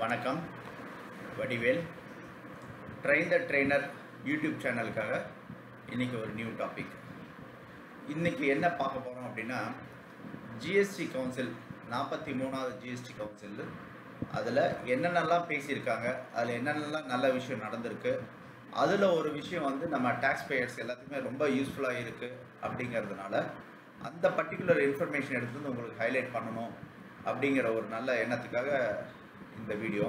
வணக்கம் Vadivel train the trainer YouTube சேனலுக்காக இன்றைக்கி ஒரு நியூ டாபிக் இன்றைக்கி என்ன பார்க்க போகிறோம் அப்படின்னா ஜிஎஸ்டி கவுன்சில் நாற்பத்தி மூணாவது ஜிஎஸ்டி கவுன்சில் அதில் என்னென்னலாம் பேசியிருக்காங்க அதில் என்னென்னலாம் நல்ல விஷயம் நடந்திருக்கு அதில் ஒரு விஷயம் வந்து நம்ம டேக்ஸ் பேயர்ஸ் எல்லாத்துக்குமே ரொம்ப யூஸ்ஃபுல்லாக இருக்குது அப்படிங்கிறதுனால அந்த பர்டிகுலர் இன்ஃபர்மேஷன் எடுத்து வந்து உங்களுக்கு ஹைலைட் பண்ணணும் அப்படிங்கிற ஒரு நல்ல எண்ணத்துக்காக இந்த வீடியோ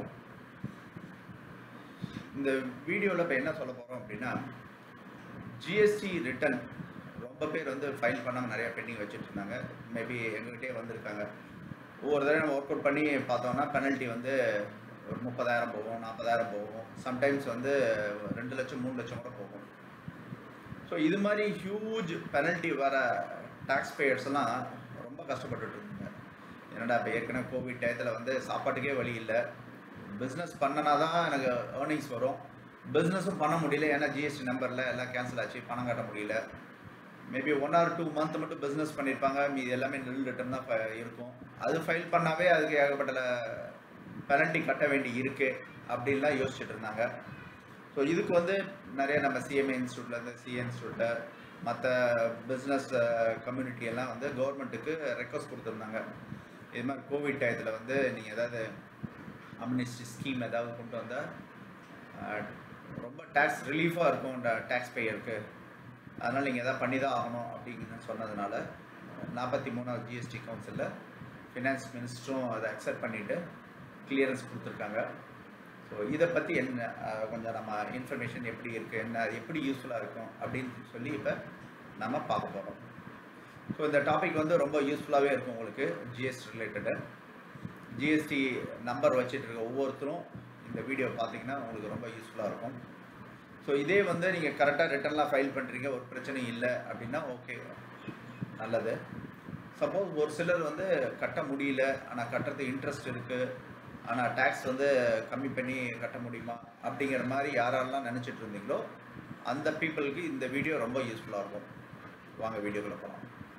இந்த வீடியோவில் இப்போ என்ன சொல்ல போகிறோம் அப்படின்னா ஜிஎஸ்டி ரிட்டர்ன் ரொம்ப பேர் வந்து ஃபைல் பண்ணாமல் நிறையா பெண்டிங் வச்சுட்டு இருந்தாங்க மேபி எங்ககிட்டே வந்திருக்காங்க ஒவ்வொரு தடவை நம்ம ஒர்க் அவுட் பண்ணி பார்த்தோம்னா பெனல்ட்டி வந்து ஒரு முப்பதாயிரம் போகும் நாற்பதாயிரம் போகும் சம்டைம்ஸ் வந்து ரெண்டு லட்சம் மூணு லட்சம் கூட போகும் ஸோ இது மாதிரி ஹியூஜ் பெனல்ட்டி வர டேக்ஸ் பேயர்ஸ் எல்லாம் ரொம்ப கஷ்டப்பட்டுட்டு இருந்தாங்க என்னடா இப்போ ஏற்கனவே கோவிட் டயத்தில் வந்து சாப்பாட்டுக்கே வழி இல்லை பிஸ்னஸ் பண்ணனா தான் எனக்கு ஏர்னிங்ஸ் வரும் பிஸ்னஸும் பண்ண முடியல ஏன்னா ஜிஎஸ்டி நம்பரில் எல்லாம் கேன்சல் ஆச்சு பணம் கட்ட முடியல maybe one or two month மட்டும் பிஸ்னஸ் பண்ணியிருப்பாங்க மீது எல்லாமே நெல் ரிட்டர்ன் தான் ஃப- இருக்கும் அது ஃபைல் பண்ணாவே அதுக்கு ஏகப்பட்ட பெனல்ட்டி கட்ட வேண்டி இருக்கு அப்படின்லாம் யோசிச்சுட்டு இருந்தாங்க ஸோ இதுக்கு வந்து நிறைய நம்ம சிஎம்ஏ இன்ஸ்டியூட்லேருந்து சிஏ இன்ஸ்டியூட்டு மற்ற பிஸ்னஸ் கம்யூனிட்டி எல்லாம் வந்து கவர்மெண்ட்டுக்கு ரெக்வஸ்ட் கொடுத்துருந்தாங்க இது மாதிரி கோவிட் டயத்தில் வந்து நீங்கள் ஏதாவது அம்னிஸ்டி ஸ்கீம் ஏதாவது கொண்டு வந்தால் ரொம்ப டேக்ஸ் ரிலீஃபாக இருக்கும் டேக்ஸ் பேயருக்கு அதனால் நீங்கள் எதாவது பண்ணி தான் ஆகணும் அப்படின்னு சொன்னதுனால நாற்பத்தி மூணாவது ஜிஎஸ்டி கவுன்சிலில் ஃபினான்ஸ் மினிஸ்டரும் அதை அக்செப்ட் பண்ணிவிட்டு கிளியரன்ஸ் கொடுத்துருக்காங்க ஸோ இதை பற்றி என்ன அஹ், கொஞ்சம் நம்ம இன்ஃபர்மேஷன் எப்படி இருக்குது என்ன அது எப்படி யூஸ்ஃபுல்லாக இருக்கும் அப்படின்னு சொல்லி இப்போ நம்ம பார்க்க போகிறோம் ஸோ இந்த டாபிக் வந்து ரொம்ப யூஸ்ஃபுல்லாகவே இருக்கும் உங்களுக்கு ஜிஎஸ்டி ரிலேட்டடு ஜிஎஸ்டி நம்பர் வச்சுட்டு இருக்க ஒவ்வொருத்தரும் இந்த வீடியோ பார்த்தீங்கன்னா உங்களுக்கு ரொம்ப யூஸ்ஃபுல்லாக இருக்கும் ஸோ இதே வந்து நீங்கள் கரெக்டாக ரிட்டர்ன்லாம் ஃபைல் பண்ணுறீங்க ஒரு பிரச்சனையும் இல்லை அப்படின்னா ஓகே நல்லது சப்போஸ் ஒரு சிலர் வந்து கட்ட முடியல ஆனால் கட்டுறதுக்கு இன்ட்ரெஸ்ட் இருக்குது ஆனால் டேக்ஸ் வந்து கம்மி பண்ணி கட்ட முடியுமா அப்படிங்கிற மாதிரி யாரெல்லாம் நினச்சிட்டு இருந்தீங்களோ அந்த பீப்புளுக்கு இந்த வீடியோ ரொம்ப யூஸ்ஃபுல்லாக இருக்கும் வாங்க வீடியோக்குள்ள போகலாம்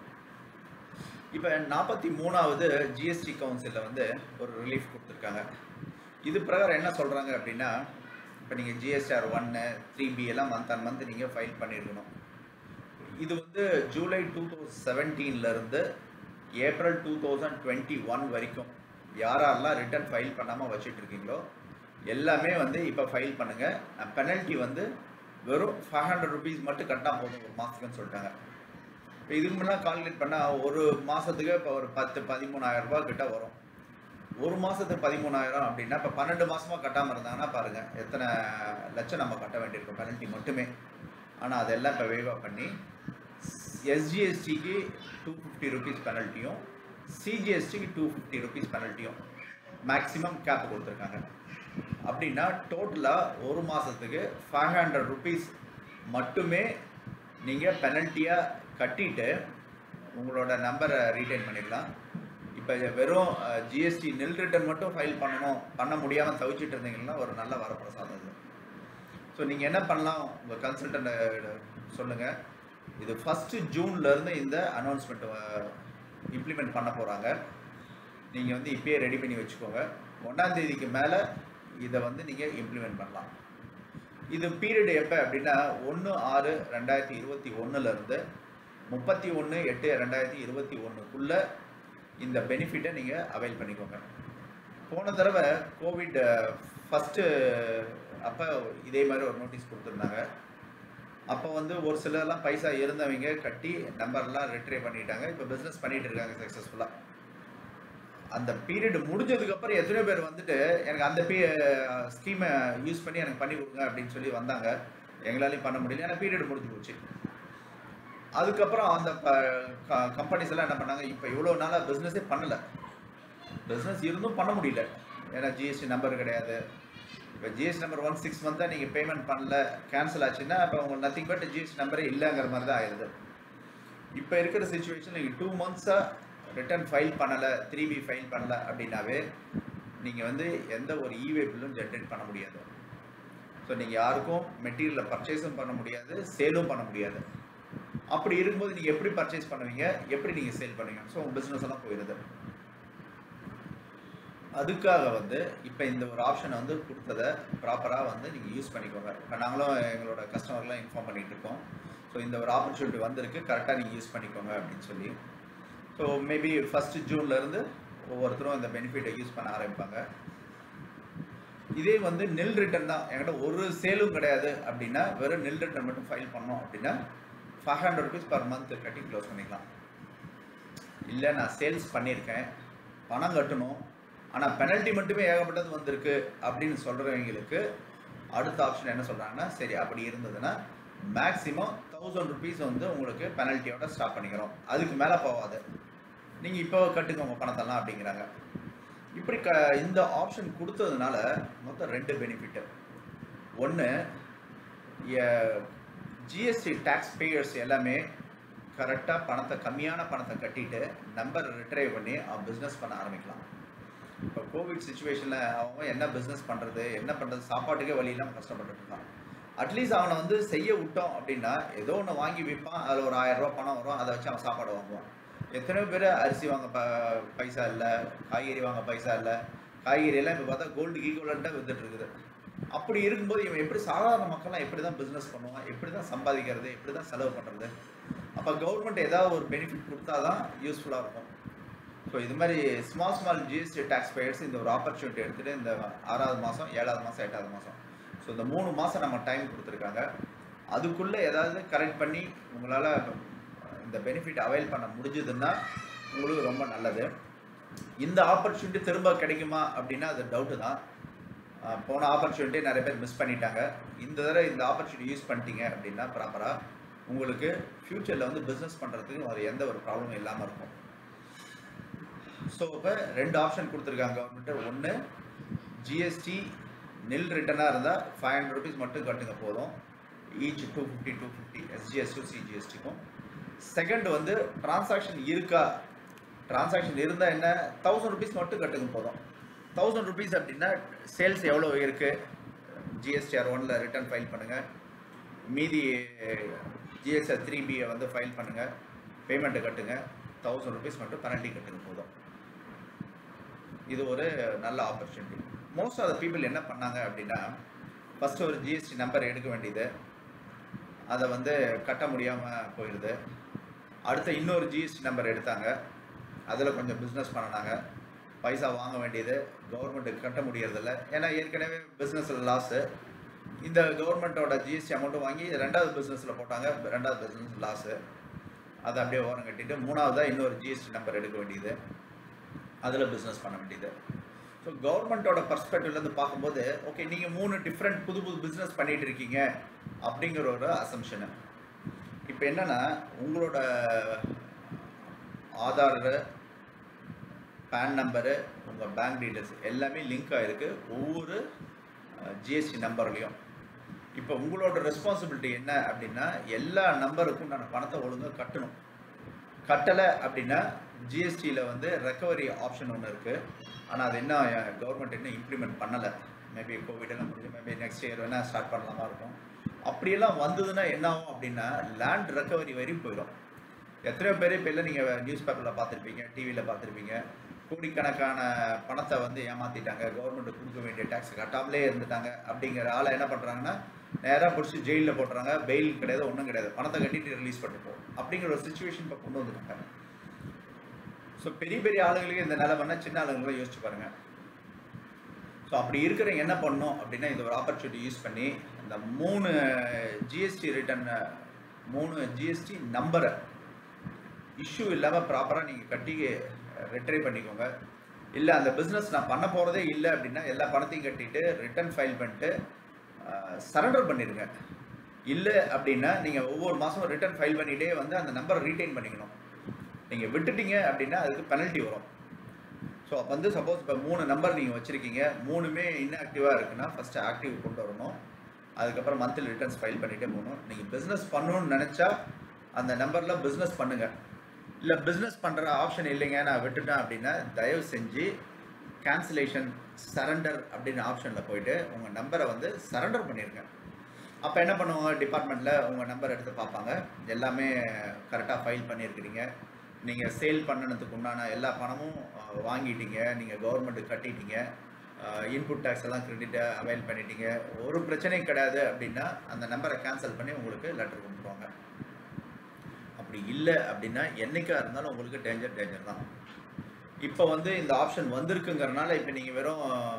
இப்போ நாற்பத்தி மூணாவது ஜிஎஸ்டி கவுன்சிலில் வந்து ஒரு ரிலீஃப் கொடுத்துருக்காங்க இது பிரகாரம் என்ன சொல்கிறாங்க அப்படின்னா இப்போ நீங்கள் ஜிஎஸ்டிஆர் ஒன்று த்ரீ பி எல்லாம் மந்த் ஆன் மந்த் நீங்கள் ஃபைல் பண்ணியிருக்கணும் இது வந்து ஜூலை டூ தௌசண்ட் செவன்டீன்லேருந்து April two thousand twenty one வரைக்கும் யாரெல்லாம் ரிட்டர்ன் ஃபைல் பண்ணாமல் வச்சுட்டு இருக்கீங்களோ எல்லாமே வந்து இப்போ ஃபைல் பண்ணுங்கள் பெனல்ட்டி வந்து வெறும் ஃபைவ் ஹண்ட்ரட் ருபீஸ் மட்டும் கட்டினா போதும் ஒரு மாதத்துக்குன்னு சொல்லிட்டாங்க இப்போ இதுக்கு முன்னாடி கால்குலேட் பண்ணால் ஒரு மாதத்துக்கு இப்போ ஒரு பத்து பதிமூணாயிரம் ரூபாய் கிட்ட வரும் ஒரு மாதத்துக்கு பதிமூணாயிரம் அப்படின்னா இப்போ பன்னெண்டு மாதமாக கட்டாமல் இருந்தாங்கன்னா பாருங்கள் எத்தனை லட்சம் நம்ம கட்ட வேண்டியிருக்கும் பெனல்ட்டி மட்டுமே ஆனால் அதெல்லாம் இப்போ வேவா பண்ணி எஸ்ஜிஎஸ்டிக்கு டூ ஃபிஃப்டி ருபீஸ் பெனல்ட்டியும் சிஜிஎஸ்டிக்கு டூ ஃபிஃப்டி ருபீஸ் பெனல்ட்டியும் மேக்ஸிமம் கேப் கொடுத்துருக்காங்க அப்படின்னா டோட்டலாக ஒரு மாதத்துக்கு ஃபைவ் ஹண்ட்ரட் ருபீஸ் மட்டுமே நீங்கள் பெனல்ட்டியாக கட்டிட்டு உங்களோட நம்பரை ரீட்டைன் பண்ணிடலாம் இப்போ வெறும் ஜிஎஸ்டி நெல் ரிட்டர்ன் மட்டும் ஃபைல் பண்ணணும் பண்ண முடியாமல் தவிச்சிட்டு இருந்தீங்கன்னா ஒரு நல்ல வரப்பிரசாதம் இது ஸோ நீங்கள் என்ன பண்ணலாம் உங்கள் கன்சல்டன்ட் சொல்லுங்கள் இது ஃபஸ்ட்டு ஜூன்லேருந்து இந்த அனௌன்ஸ்மெண்ட் இம்ப்ளிமெண்ட் பண்ண போகிறாங்க நீங்கள் வந்து இப்பயே ரெடி பண்ணி வச்சுக்கோங்க ஒன்றாம் தேதிக்கு மேலே இதை வந்து நீங்கள் இம்ப்ளிமெண்ட் பண்ணலாம் இது பீரியட் எப்போ அப்படின்னா ஒன்று ஆறு ரெண்டாயிரத்தி இருபத்தி ஒன்றுலேருந்து முப்பத்தி ஒன்று எட்டு ரெண்டாயிரத்தி இருபத்தி ஒன்றுக்குள்ளே இந்த பெனிஃபிட்டை நீங்கள் அவைல் பண்ணிக்கோங்க போன தடவை கோவிட் ஃபஸ்ட்டு அப்போ இதே மாதிரி ஒரு நோட்டீஸ் கொடுத்துருந்தாங்க அப்போ வந்து ஒரு சிலர்லாம் பைசா இருந்தவங்க கட்டி நம்பர்லாம் ரிட்ரே பண்ணிட்டாங்க இப்போ பிஸ்னஸ் பண்ணிட்டு இருக்காங்க சக்ஸஸ்ஃபுல்லாக அந்த பீரியட் முடிஞ்சதுக்கப்புறம் எத்தனையோ பேர் வந்துட்டு எனக்கு அந்த பீ ஸ்கீமை யூஸ் பண்ணி எனக்கு பண்ணி கொடுங்க அப்படின்னு சொல்லி வந்தாங்க எங்களாலையும் பண்ண முடியல ஏன்னா பீரியட் முடிஞ்சு போச்சு அதுக்கப்புறம் அந்த கம்பெனிஸ் எல்லாம் என்ன பண்ணாங்க இப்போ இவ்வளோ நாளாக பிஸ்னஸே பண்ணலை பிஸ்னஸ் இருந்தும் பண்ண முடியல ஏன்னா ஜிஎஸ்டி நம்பர் கிடையாது இப்போ ஜிஎஸ்டி நம்பர் ஒன் சிக்ஸ் மந்த்தாக நீங்கள் பேமெண்ட் பண்ணல கேன்சல் ஆச்சுன்னா அப்போ உங்களுக்கு நத்திங் பட் ஜிஎஸ்டி நம்பரே இல்லைங்கிற மாதிரி தான் ஆயிடுது இப்போ இருக்கிற சுச்சுவேஷன் நீங்கள் டூ மந்த்ஸாக ரிட்டர்ன் ஃபைல் பண்ணலை த்ரீ பி ஃபைல் பண்ணல அப்படின்னாவே நீங்கள் வந்து எந்த ஒரு இவே பில்லும் ஜென்ரேட் பண்ண முடியாது ஸோ நீங்கள் யாருக்கும் மெட்டீரியலை பர்ச்சேஸும் பண்ண முடியாது சேலும் பண்ண முடியாது அப்படி இருக்கும்போது நீங்கள் எப்படி பர்ச்சேஸ் பண்ணுவீங்க எப்படி நீங்கள் சேல் பண்ணுவீங்க ஸோ உங்கள் பிஸ்னஸ் எல்லாம் போயிடுது அதுக்காக வந்து இப்போ இந்த ஒரு ஆப்ஷனை வந்து கொடுத்ததை ப்ராப்பராக வந்து நீங்கள் யூஸ் பண்ணிக்கோங்க இப்போ நாங்களும் எங்களோட கஸ்டமர்லாம் இன்ஃபார்ம் பண்ணிட்டு இருக்கோம் ஸோ இந்த ஒரு ஆப்பர்ச்சுனிட்டி வந்திருக்கு கரெக்டாக நீங்கள் யூஸ் பண்ணிக்கோங்க அப்படின்னு சொல்லி ஸோ மேபி ஃபஸ்ட்டு ஜூன்லேருந்து ஒவ்வொருத்தரும் இந்த பெனிஃபிட்டை யூஸ் பண்ண ஆரம்பிப்பாங்க இதே வந்து நெல் ரிட்டர்ன் தான் என்கிட்ட ஒரு சேலும் கிடையாது அப்படின்னா வெறும் நெல் ரிட்டர்ன் மட்டும் ஃபைல் பண்ணோம் அப்படின்னா five hundred rupees per month கட்டி க்ளோஸ் பண்ணிக்கலாம் இல்லை நான் சேல்ஸ் பண்ணியிருக்கேன் பணம் கட்டணும் ஆனால் பெனல்ட்டி மட்டுமே ஏகப்பட்டது வந்திருக்கு அப்படின்னு சொல்கிறவங்களுக்கு அடுத்த ஆப்ஷன் என்ன சொல்கிறாங்கன்னா சரி அப்படி இருந்ததுன்னா மேக்ஸிமம் தௌசண்ட் ருபீஸ் வந்து உங்களுக்கு பெனல்ட்டியோட ஸ்டாப் பண்ணிக்கிறோம் அதுக்கு மேலே போகாது நீங்கள் இப்போ கட்டுங்க உங்கள் பணத்தெல்லாம் அப்படிங்கிறாங்க இப்படி க இந்த ஆப்ஷன் கொடுத்ததுனால மொத்தம் ரெண்டு பெனிஃபிட்டு ஒன்று ஜிஎஸ்டி டேக்ஸ் பேயர்ஸ் எல்லாமே கரெக்டாக பணத்தை கம்மியான பணத்தை கட்டிட்டு நம்பர் ரிட்ரைவ் பண்ணி அவன் பிஸ்னஸ் பண்ண ஆரம்பிக்கலாம் இப்போ கோவிட் சுச்சுவேஷனில் அவங்க என்ன பிஸ்னஸ் பண்ணுறது என்ன பண்ணுறது சாப்பாட்டுக்கே வழி இல்லாமல் கஷ்டப்பட்டுட்டு இருக்கான் அட்லீஸ்ட் அவனை வந்து செய்ய விட்டோம் அப்படின்னா ஏதோ ஒன்று வாங்கி விற்பான் அதில் ஒரு ஆயிரம் ரூபாய் பணம் வரும் அதை வச்சு அவன் சாப்பாடு வாங்குவான் எத்தனையோ பேர் அரிசி வாங்க ப பைசா இல்லை காய்கறி வாங்க பைசா இல்லை காய்கறி எல்லாம் இப்போ பார்த்தா கோல்டு ஈக்குவலண்ட்டாக வித்துட்டு இருக்குது அப்படி இருக்கும்போது இவன் எப்படி சாதாரண மக்கள்லாம் எப்படி தான் பிஸ்னஸ் பண்ணுவான் எப்படி தான் சம்பாதிக்கிறது எப்படி தான் செலவு பண்ணுறது அப்போ கவர்மெண்ட் ஏதாவது ஒரு பெனிஃபிட் கொடுத்தா தான் யூஸ்ஃபுல்லாக இருக்கும் ஸோ இது மாதிரி small small GST tax payers இந்த ஒரு ஆப்பர்ச்சுனிட்டி எடுத்துகிட்டு இந்த ஆறாவது மாதம் ஏழாவது மாதம் எட்டாவது மாதம் ஸோ இந்த மூணு மாதம் நம்ம டைம் கொடுத்துருக்காங்க அதுக்குள்ளே ஏதாவது கரெக்ட் பண்ணி உங்களால் இந்த பெனிஃபிட் அவைல் பண்ண முடிஞ்சதுன்னா உங்களுக்கு ரொம்ப நல்லது இந்த ஆப்பர்ச்சுனிட்டி திரும்ப கிடைக்குமா அப்படின்னா அது டவுட்டு தான் அஹ் போன ஆப்பர்ச்சுனிட்டி நிறைய பேர் மிஸ் பண்ணிட்டாங்க இந்த தடவை இந்த ஆப்பர்ச்சுனிட்டி யூஸ் பண்ணிட்டீங்க அப்படின்னா ப்ராப்பராக உங்களுக்கு ஃப்யூச்சரில் வந்து பிஸ்னஸ் பண்ணுறதுக்கு ஒரு எந்த ஒரு ப்ராப்ளமும் இல்லாமல் இருக்கும் ஸோ இப்போ ரெண்டு ஆப்ஷன் கொடுத்துருக்காங்க கவர்மெண்ட்டு ஒன்று ஜிஎஸ்டி நெல் ரிட்டனாக இருந்தால் ஃபைவ் ஹண்ட்ரட் ருபீஸ் மட்டும் கட்டுங்க போதும் each two fifty two fifty எஸ்ஜிஎஸ்டும் சிஜிஎஸ்டிக்கும் செகண்ட் வந்து டிரான்சாக்ஷன் இருக்கா டிரான்சாக்ஷன் இருந்தால் என்ன தௌசண்ட் ருபீஸ் மட்டும் கட்டுங்க போதும் தௌசண்ட் ருபீஸ் அப்படின்னா சேல்ஸ் எவ்வளோ இருக்குது ஜிஎஸ்டிஆர் ஒனில் ரிட்டர்ன் ஃபைல் பண்ணுங்கள் மீதி ஜிஎஸ்ஆர் த்ரீ பியை வந்து ஃபைல் பண்ணுங்கள் பேமெண்ட்டை கட்டுங்க தௌசண்ட் ருபீஸ் மட்டும் பெனல்ட்டி கட்டுங்க போதும் இது ஒரு நல்ல opportunity most of the people என்ன பண்ணாங்க அப்படின்னா ஃபஸ்ட்டு ஒரு ஜிஎஸ்டி நம்பர் எடுக்க வேண்டியது அதை வந்து கட்ட முடியாமல் போயிடுது அடுத்த இன்னொரு ஜிஎஸ்டி நம்பர் எடுத்தாங்க அதில் கொஞ்சம் பிஸ்னஸ் பண்ணினாங்க பைசா வாங்க வேண்டியது கவர்மெண்ட்டுக்கு கட்ட முடியறதில்ல ஏன்னா ஏற்கனவே பிஸ்னஸில் லாஸு இந்த கவர்மெண்ட்டோட ஜிஎஸ்டி அமௌண்ட்டும் வாங்கி ரெண்டாவது பிஸ்னஸில் போட்டாங்க ரெண்டாவது பிஸ்னஸ் லாஸு அதை அப்படியே ஓரம் கட்டிட்டு மூணாவதாக இன்னொரு ஜிஎஸ்டி நம்பர் எடுக்க வேண்டியது அதில் பிஸ்னஸ் பண்ண வேண்டியது ஸோ கவர்மெண்ட்டோட பர்ஸ்பெக்டிவ்லேருந்து பார்க்கும்போது ஓகே நீங்கள் மூணு டிஃப்ரெண்ட் புது புது பிஸ்னஸ் பண்ணிட்டு இருக்கீங்க அப்படிங்கிற ஒரு அசம்ஷனு இப்போ என்னன்னா உங்களோட ஆதார் பேன் நம்பரு உங்கள் பேங்க் டீட்டெயில்ஸ் எல்லாமே லிங்க் ஆகிருக்கு ஒவ்வொரு ஜிஎஸ்டி நம்பர்லையும் இப்போ உங்களோட ரெஸ்பான்சிபிலிட்டி என்ன அப்படின்னா எல்லா நம்பருக்கும் நான் பணத்தை ஒழுங்காக கட்டணும் கட்டலை அப்படின்னா ஜிஎஸ்டியில் வந்து ரெக்கவரி ஆப்ஷன் ஒன்று இருக்குது ஆனால் அது என்ன கவர்மெண்ட் இன்னும் இம்ப்ளிமெண்ட் பண்ணலை மேபி கோவிட் எல்லாம் முடிஞ்சு மேபி நெக்ஸ்ட் இயர் வேணால் ஸ்டார்ட் பண்ணலாமா இருக்கும் அப்படியெல்லாம் வந்ததுன்னா என்ன ஆகும் அப்படின்னா லேண்ட் ரெக்கவரி வரையும் போயிடும் எத்தனையோ பேர் இப்போ இல்லை நீங்கள் நியூஸ் பேப்பரில் பார்த்துருப்பீங்க டிவியில் பார்த்துருப்பீங்க கோடிக்கணக்கான பணத்தை வந்து ஏமாற்றிட்டாங்க கவர்மெண்ட் கொடுக்க வேண்டிய டேக்ஸ் கட்டாமலே இருந்துட்டாங்க அப்படிங்கிற ஆளை என்ன பண்ணுறாங்கன்னா நேராக பிடிச்சி ஜெயிலில் போட்டுறாங்க பெயில் கிடையாது ஒன்றும் கிடையாது பணத்தை கட்டிட்டு ரிலீஸ் பண்ணிப்போம் அப்படிங்கிற ஒரு சுச்சுவேஷன் இப்போ கொண்டு வந்துட்டாங்க ஸோ பெரிய பெரிய ஆளுங்களுக்கு இந்த நிலைமைன்னா சின்ன ஆளுங்களை யோசிச்சு பாருங்க ஸோ அப்படி இருக்கிற என்ன பண்ணணும் அப்படின்னா இந்த ஒரு ஆப்பர்ச்சுனிட்டி யூஸ் பண்ணி இந்த மூணு ஜிஎஸ்டி ரிட்டர்ன் மூணு ஜிஎஸ்டி நம்பரை இஷ்யூ இல்லாமல் ப்ராப்பராக நீங்கள் கட்டி ரிட்ரைவ் பண்ணிக்கோங்க இல்லை அந்த பிஸ்னஸ் நான் பண்ண போகிறதே இல்லை அப்படின்னா எல்லா பணத்தையும் கட்டிட்டு ரிட்டர்ன் ஃபைல் பண்ணிட்டு சரண்டர் பண்ணிடுங்க இல்லை அப்படின்னா நீங்கள் ஒவ்வொரு மாதமும் ரிட்டர்ன் ஃபைல் பண்ணிகிட்டே வந்து அந்த நம்பரை ரீட்டைன் பண்ணிக்கணும் நீங்கள் விட்டுட்டீங்க அப்படின்னா அதுக்கு பெனல்ட்டி வரும் ஸோ அப்போ வந்து சப்போஸ் இப்போ மூணு நம்பர் நீங்கள் வச்சுருக்கீங்க மூணுமே இன்ஆக்டிவாக இருக்குன்னா ஃபஸ்ட்டு ஆக்டிவ் கொண்டு வரணும் அதுக்கப்புறம் மந்த்லி ரிட்டர்ன்ஸ் ஃபைல் பண்ணிகிட்டே போகணும் நீங்கள் பிஸ்னஸ் பண்ணணும்னு நினச்சா அந்த நம்பரில் பிஸ்னஸ் பண்ணுங்கள் இல்லை பிஸ்னஸ் பண்ணுற ஆப்ஷன் இல்லைங்க நான் விட்டுட்டேன் அப்படின்னா தயவு செஞ்சு கேன்சலேஷன் சரண்டர் அப்படின்னு ஆப்ஷனில் போயிட்டு உங்கள் நம்பரை வந்து சரண்டர் பண்ணிடுங்க அப்போ என்ன பண்ணுவாங்க டிபார்ட்மெண்ட்டில் உங்கள் நம்பர் எடுத்து பார்ப்பாங்க எல்லாமே கரெக்டாக ஃபைல் பண்ணியிருக்கிறீங்க நீங்கள் சேல் பண்ணனதுக்கு உண்டான எல்லா பணமும் அஹ், வாங்கிட்டீங்க நீங்கள் கவர்மெண்ட்டுக்கு கட்டிட்டீங்க இன்புட் டேக்ஸ் எல்லாம் கிரெடிட்டை அவைல் பண்ணிட்டீங்க ஒரு பிரச்சனையும் கிடையாது அப்படின்னா அந்த நம்பரை கேன்சல் பண்ணி உங்களுக்கு லெட்டர் கொடுத்துருவாங்க அப்படி இல்லை அப்படின்னா என்னைக்கா இருந்தாலும் உங்களுக்கு டேஞ்சர் டேஞ்சர் தான் இப்போ வந்து இந்த ஆப்ஷன் வந்திருக்குங்கிறனால இப்போ நீங்கள் வெறும்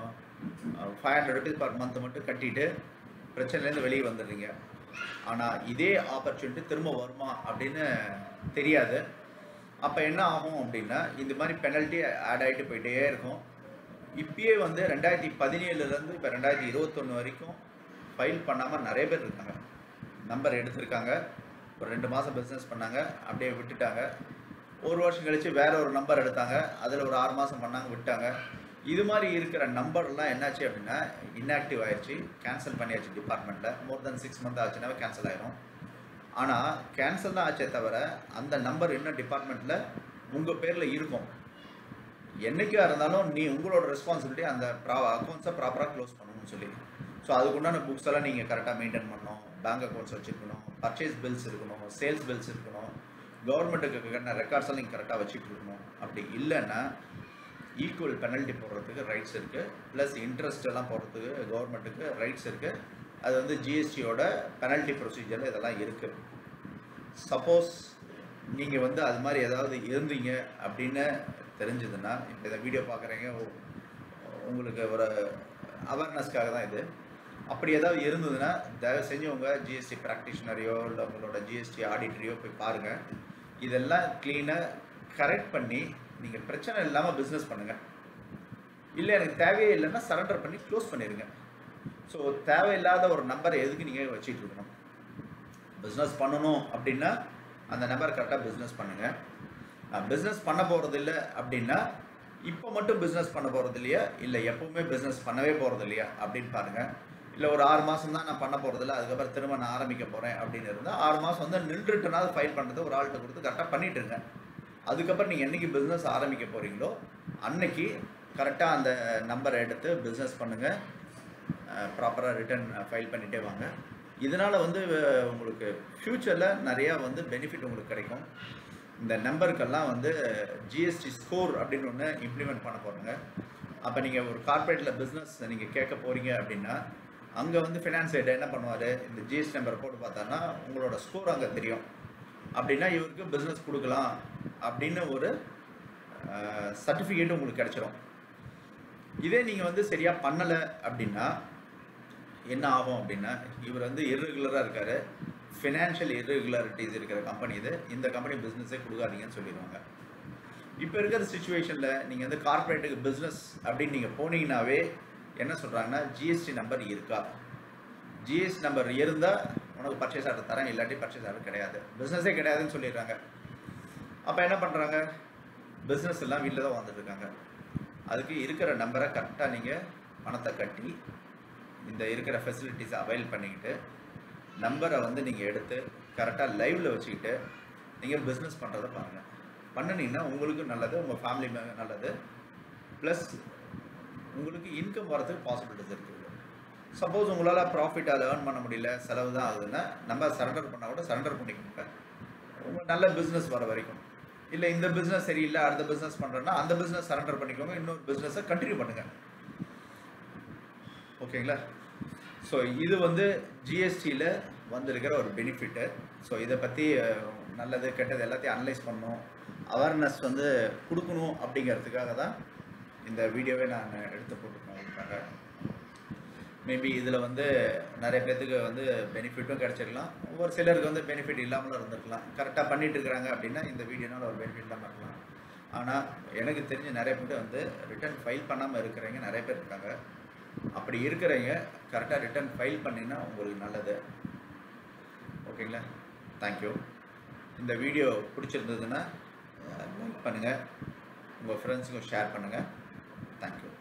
five hundred rupees per month மட்டும் கட்டிட்டு பிரச்சனையிலேருந்து வெளியே வந்துடுறீங்க ஆனால் இதே ஆப்பர்ச்சுனிட்டி திரும்ப வருமா அப்படின்னு தெரியாது அப்போ என்ன ஆகும் அப்படின்னா இந்த மாதிரி பெனல்ட்டி ஆட் ஆகிட்டு போயிட்டே இருக்கும் இப்பயே வந்து ரெண்டாயிரத்தி பதினேழுலேருந்து இப்போ ரெண்டாயிரத்தி இருபத்தொன்று வரைக்கும் ஃபைல் பண்ணாமல் நிறைய பேர் இருக்காங்க நம்பர் எடுத்திருக்காங்க ஒரு ரெண்டு மாதம் பிஸ்னஸ் பண்ணாங்க அப்படியே விட்டுட்டாங்க ஒரு வருஷம் கழிச்சு வேற ஒரு நம்பர் எடுத்தாங்க அதில் ஒரு ஆறு மாதம் பண்ணாங்க விட்டாங்க இது மாதிரி இருக்கிற நம்பர்லாம் என்னாச்சு அப்படின்னா இன்ஆக்டிவ் ஆயிடுச்சு கேன்சல் பண்ணியாச்சு டிபார்ட்மெண்ட்டில் மோர் தென் சிக்ஸ் மந்த் ஆச்சுனாவே கேன்சல் ஆயிரும் ஆனால் கேன்சல் தான் ஆச்சே தவிர அந்த நம்பர் இன்னும் டிபார்ட்மெண்ட்டில் உங்கள் பேரில் இருக்கும் என்னைக்கா இருந்தாலும் நீ உங்களோட ரெஸ்பான்சிபிலிட்டி அந்த ப்ரா அக்கௌண்ட்ஸை ப்ராப்பராக க்ளோஸ் பண்ணணும்னு சொல்லி ஸோ அதுக்குண்டான புக்ஸ் எல்லாம் நீங்கள் கரெக்டாக மெயின்டைன் பண்ணணும் பேங்க் அக்கௌண்ட்ஸ் வச்சுருக்கணும் பர்ச்சேஸ் பில்ஸ் இருக்கணும் சேல்ஸ் பில்ஸ் இருக்கணும் கவர்மெண்ட்டுக்கு கட்டின ரெக்கார்ட்ஸ் எல்லாம் நீங்கள் கரெக்டாக வச்சுட்டு இருக்கணும் அப்படி இல்லைன்னா ஈக்குவல் பெனல்ட்டி போடுறதுக்கு ரைட்ஸ் இருக்குது ப்ளஸ் இன்ட்ரெஸ்ட் எல்லாம் போடுறதுக்கு கவர்மெண்ட்டுக்கு ரைட்ஸ் இருக்குது அது வந்து ஜிஎஸ்டியோட பெனல்ட்டி ப்ரொசீஜரில் இதெல்லாம் இருக்குது சப்போஸ் நீங்கள் வந்து அது மாதிரி ஏதாவது இருந்தீங்க அப்படின்னு தெரிஞ்சதுன்னா இப்போ இந்த வீடியோ பார்க்குறீங்க உங்களுக்கு ஒரு அவேர்னஸ்க்காக தான் இது அப்படி ஏதாவது இருந்ததுன்னா தயவு செஞ்சு உங்கள் ஜிஎஸ்டி ப்ராக்டிஷனரையோ இல்லை உங்களோட ஜிஎஸ்டி ஆடிட்டரையோ போய் பாருங்கள் இதெல்லாம் க்ளீனாக கரெக்ட் பண்ணி நீங்கள் பிரச்சனை இல்லாமல் பிஸ்னஸ் பண்ணுங்கள் இல்லை எனக்கு தேவையே இல்லைன்னா சரண்டர் பண்ணி க்ளோஸ் பண்ணிடுங்க ஸோ தேவையில்லாத ஒரு நம்பரை எதுக்கு நீங்கள் வச்சிட்டு இருக்கணும் பிஸ்னஸ் பண்ணணும் அப்படின்னா அந்த நம்பர் கரெக்டாக பிஸ்னஸ் பண்ணுங்கள் நான் பிஸ்னஸ் பண்ண போகிறது இல்லை அப்படின்னா இப்போ மட்டும் பிஸ்னஸ் பண்ண போகிறது இல்லையா இல்லை எப்பவுமே பிஸ்னஸ் பண்ணவே போகிறது இல்லையா அப்படின்னு பாருங்கள் இல்லை ஒரு ஆறு மாதம் தான் நான் பண்ண போகிறது இல்லை அதுக்கப்புறம் திரும்ப நான் ஆரம்பிக்க போகிறேன் அப்படின்னு இருந்தால் ஆறு மாதம் வந்து நின்றுட்டுனாலும் ஃபைல் பண்ணுறது ஒரு ஆள்கிட்ட கொடுத்து கரெக்டாக பண்ணிட்டு இருங்க அதுக்கப்புறம் நீங்கள் என்னைக்கு பிஸ்னஸ் ஆரம்பிக்க போகிறீங்களோ அன்னைக்கு கரெக்டாக அந்த நம்பரை எடுத்து பிஸ்னஸ் பண்ணுங்கள் ப்ராப்பராக ரிட்டர்ன் ஃபைல் பண்ணிகிட்டே வாங்க இதனால் வந்து அஹ், உங்களுக்கு ஃப்யூச்சரில் நிறையா வந்து பெனிஃபிட் உங்களுக்கு கிடைக்கும் இந்த நம்பருக்கெல்லாம் வந்து ஜிஎஸ்டி ஸ்கோர் அப்படின்னு ஒன்று இம்ப்ளிமெண்ட் பண்ண போகிறாங்க அப்போ நீங்கள் ஒரு கார்ப்பரேட்டில் பிஸ்னஸ் நீங்கள் கேட்க போகிறீங்க அப்படின்னா அங்கே வந்து ஃபினான்ஸ் ஹெட் என்ன பண்ணுவார் இந்த ஜிஎஸ்டி நம்பர் போட்டு பார்த்தான்னா உங்களோட ஸ்கோர் அங்கே தெரியும் அப்படின்னா இவருக்கு பிஸ்னஸ் கொடுக்கலாம் அப்படின்னு ஒரு சர்டிஃபிகேட் உங்களுக்கு கிடைச்சிரும் இதே நீங்கள் வந்து சரியாக பண்ணலை அப்படின்னா என்ன ஆகும் அப்படின்னா இவர் வந்து இர்ரெகுலராக இருக்காரு ஃபினான்ஷியல் இர்ரெகுலாரிட்டிஸ் இருக்கிற கம்பெனி இது இந்த கம்பெனி பிஸ்னஸே கொடுக்காதீங்கன்னு சொல்லிடுவாங்க இப்போ இருக்கிற சுச்சுவேஷனில் நீங்கள் வந்து கார்ப்பரேட்டுக்கு பிஸ்னஸ் அப்படின்னு நீங்கள் போனீங்கன்னாவே என்ன சொல்கிறாங்கன்னா ஜிஎஸ்டி நம்பர் இருக்கா ஜிஎஸ்டி நம்பர் இருந்தால் உனக்கு பர்ச்சேஸ் ஆர்டர் தரேன் இல்லாட்டி பர்ச்சேஸ் ஆர்டர் கிடையாது பிஸ்னஸே கிடையாதுன்னு சொல்லிடுறாங்க அப்போ என்ன பண்ணுறாங்க பிஸ்னஸ் எல்லாம் வீட்டில் தான் வந்துட்டு இருக்காங்க அதுக்கு இருக்கிற நம்பரை கரெக்டாக நீங்கள் பணத்தை கட்டி இந்த இருக்கிற ஃபெசிலிட்டிஸை அவைல் பண்ணிக்கிட்டு நம்பரை வந்து நீங்கள் எடுத்து கரெக்டாக லைவில் வச்சுக்கிட்டு நீங்கள் பிஸ்னஸ் பண்ணுறதை பாருங்கள் பண்ணுனீங்கன்னா உங்களுக்கு நல்லது உங்கள் ஃபேமிலி நல்லது ப்ளஸ் உங்களுக்கு இன்கம் வரதுக்கு பாசிபிலிட்டிஸ் இருக்குது சப்போஸ் உங்களால் ப்ராஃபிட் அதை ஏர்ன் பண்ண முடியல செலவு தான் ஆகுதுன்னா நம்ம சரண்டர் பண்ணால் கூட சரண்டர் பண்ணிக்கோங்க உங்களுக்கு நல்ல பிஸ்னஸ் வர வரைக்கும் இல்லை இந்த பிஸ்னஸ் சரியில்லை அடுத்த பிஸ்னஸ் பண்ணுறேன்னா அந்த பிஸ்னஸ் சரண்டர் பண்ணிக்கோங்க இன்னொரு பிஸ்னஸை கண்டினியூ பண்ணுங்கள் ஓகேங்களா ஸோ இது வந்து ஜிஎஸ்டியில் வந்திருக்கிற ஒரு பெனிஃபிட்டு ஸோ இதை பற்றி நல்லது கெட்டது எல்லாத்தையும் அனலைஸ் பண்ணணும் அவேர்னஸ் வந்து கொடுக்கணும் அப்படிங்கிறதுக்காக தான் இந்த வீடியோவே நான் எடுத்து போட்டுருக்கேன் உங்களுக்காக மேபி இதில் வந்து நிறைய பேர்த்துக்கு வந்து பெனிஃபிட்டும் கிடைச்சிருக்கலாம் ஒரு சிலருக்கு வந்து பெனிஃபிட் இல்லாமலும் இருந்திருக்கலாம் கரெக்டாக பண்ணிட்டு இருக்கிறாங்க அப்படின்னா இந்த வீடியோனால ஒரு பெனிஃபிட் இல்லாமல் இருக்கலாம் ஆனால் எனக்கு தெரிஞ்ச நிறைய பேர் வந்து ரிட்டர்ன் ஃபைல் பண்ணாமல் இருக்கிறவங்க நிறைய பேர் இருக்காங்க அப்படி இருக்கிறவங்க கரெக்டாக ரிட்டர்ன் ஃபைல் பண்ணிங்கன்னா உங்களுக்கு நல்லது ஓகேங்களா தேங்க்யூ இந்த வீடியோ பிடிச்சிருந்ததுன்னா லைக் பண்ணுங்கள் உங்கள் ஃப்ரெண்ட்ஸுக்கும் ஷேர் பண்ணுங்கள் தேங்க்யூ